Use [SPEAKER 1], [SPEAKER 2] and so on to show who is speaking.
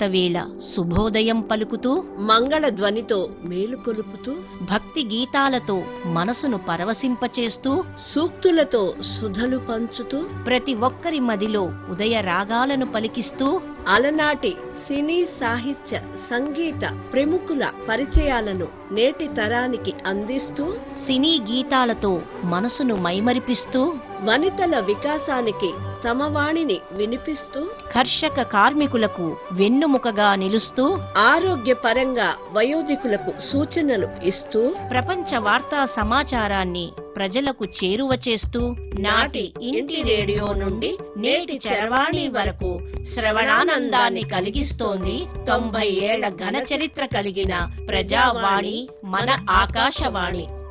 [SPEAKER 1] వేళ శుభోదయం పలుకుతూ
[SPEAKER 2] మంగళ ధ్వనితో మేలుకొలుపుతూ
[SPEAKER 1] భక్తి గీతాలతో మనసును పరవశింపచేస్తూ
[SPEAKER 2] సూక్తులతో సుధలు పంచుతూ
[SPEAKER 1] ప్రతి ఒక్కరి మదిలో ఉదయ రాగాలను పలికిస్తూ
[SPEAKER 2] అలనాటి సినీ సాహిత్య సంగీత ప్రముఖుల పరిచయాలను నేటి తరానికి అందిస్తూ
[SPEAKER 1] సినీ గీతాలతో మనసును మైమరిపిస్తూ
[SPEAKER 2] వనితల వికాసానికి తమ వాణిని వినిపిస్తూ
[SPEAKER 1] కర్షక కార్మికులకు వెన్నుముకగా నిలుస్తూ
[SPEAKER 2] ఆరోగ్యపరంగా వయోధికులకు సూచనలు ఇస్తూ
[SPEAKER 1] ప్రపంచ వార్తా సమాచారాన్ని ప్రజలకు చేరువ చేస్తూ నాటి ఇంటి రేడియో నుండి నేటి చరవాణి వరకు శ్రవణానందాన్ని కలిగిస్తోంది తొంభై ఏళ్ల ఘన చరిత్ర కలిగిన ప్రజావాణి మన ఆకాశవాణి